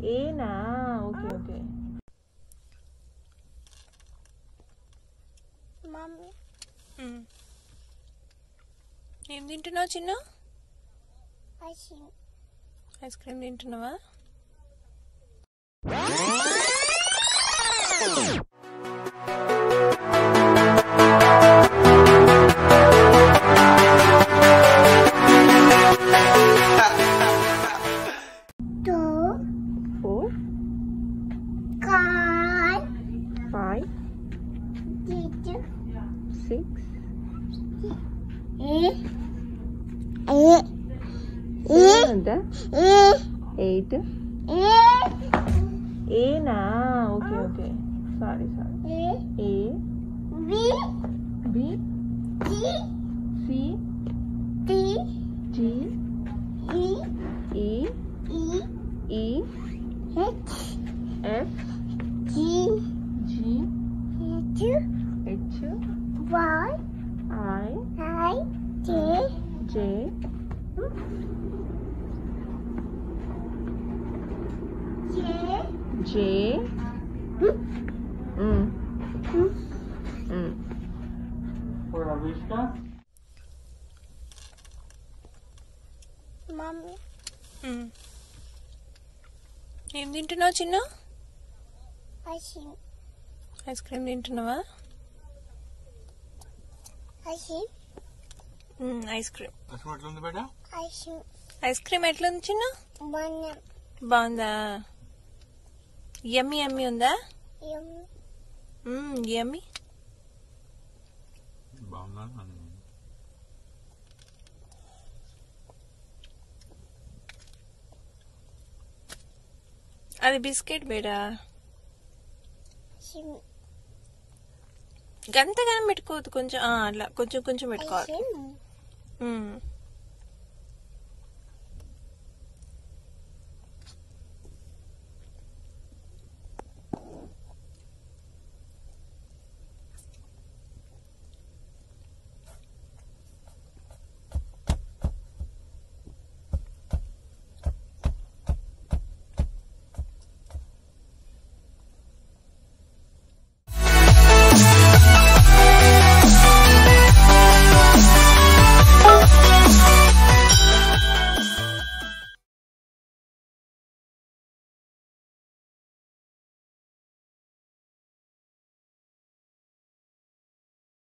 ఏనా okay okay mummy ఏం తింటున్నావు చిన్న ఐసి ఐస్ క్రీమ్ తింటున్నావా టూ ఫోర్ కార్ ఫైవ్ టీచు సిక్స్ ఏ ఏ ఏ ఉందా ఏ ఎయిట్ ఏ ఏనా okay okay sorry sorry A A B B T C T G E E E E H F G G H H Y I I J J J J mummy ఏం తింటున్నావు చిన్న ఐసి ice cream తింటున్నావా ఐసి ice cream అసలు ఎట్లుంది బేట IC ice cream ఎట్లుంది చిన్న వన్ బాగుందా యమ్మీ యమ్మీ ఉందా ఎం యమ్మీ బాగుందా అది బిస్కెట్ బేడా సిమ్ గంతగానం పెట్టుకోవద్దు కొంచెం ఆ, అట్లా కొంచెం కొంచెం పెట్టుకోవాలి ఐసి మ్మ్.